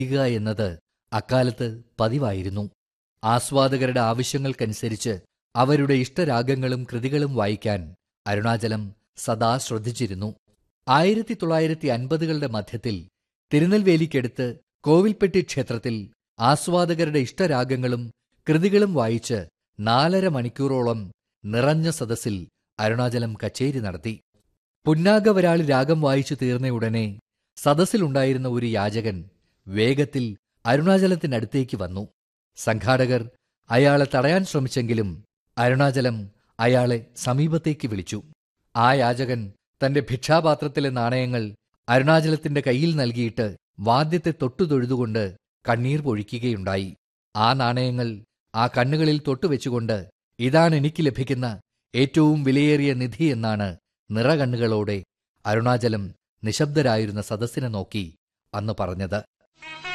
ചെയ്യുക എന്നത് അക്കാലത്ത് പതിവായിരുന്നു ആസ്വാദകരുടെ ആവശ്യങ്ങൾക്കനുസരിച്ച് അവരുടെ ഇഷ്ടരാഗങ്ങളും കൃതികളും വായിക്കാൻ അരുണാചലം സദാ ശ്രദ്ധിച്ചിരുന്നു ആയിരത്തി തൊള്ളായിരത്തി അൻപതുകളുടെ മധ്യത്തിൽ തിരുനെൽവേലിക്കടുത്ത് കോവിൽപ്പെട്ടി ക്ഷേത്രത്തിൽ ആസ്വാദകരുടെ ഇഷ്ടരാഗങ്ങളും കൃതികളും വായിച്ച് നാലര മണിക്കൂറോളം നിറഞ്ഞ സദസ്സിൽ അരുണാചലം കച്ചേരി നടത്തി പുന്നാഗവരാളി രാഗം വായിച്ചു തീർന്ന ഉടനെ സദസ്സിലുണ്ടായിരുന്ന ഒരു യാചകൻ വേഗത്തിൽ അരുണാചലത്തിനടുത്തേക്ക് വന്നു സംഘാടകർ അയാളെ തടയാൻ ശ്രമിച്ചെങ്കിലും അരുണാചലം അയാളെ സമീപത്തേക്ക് വിളിച്ചു ആ യാചകൻ തന്റെ ഭിക്ഷാപാത്രത്തിലെ നാണയങ്ങൾ അരുണാചലത്തിന്റെ കയ്യിൽ നൽകിയിട്ട് വാദ്യത്തെ തൊട്ടുതൊഴുതുകൊണ്ട് കണ്ണീർ പൊഴിക്കുകയുണ്ടായി ആ നാണയങ്ങൾ ആ കണ്ണുകളിൽ തൊട്ടുവെച്ചുകൊണ്ട് ഇതാണ് എനിക്ക് ലഭിക്കുന്ന ഏറ്റവും വിലയേറിയ നിധി എന്നാണ് നിറകണ്ണുകളോടെ അരുണാചലം നിശബ്ദരായിരുന്ന സദസ്സിനെ നോക്കി അന്ന് പറഞ്ഞത്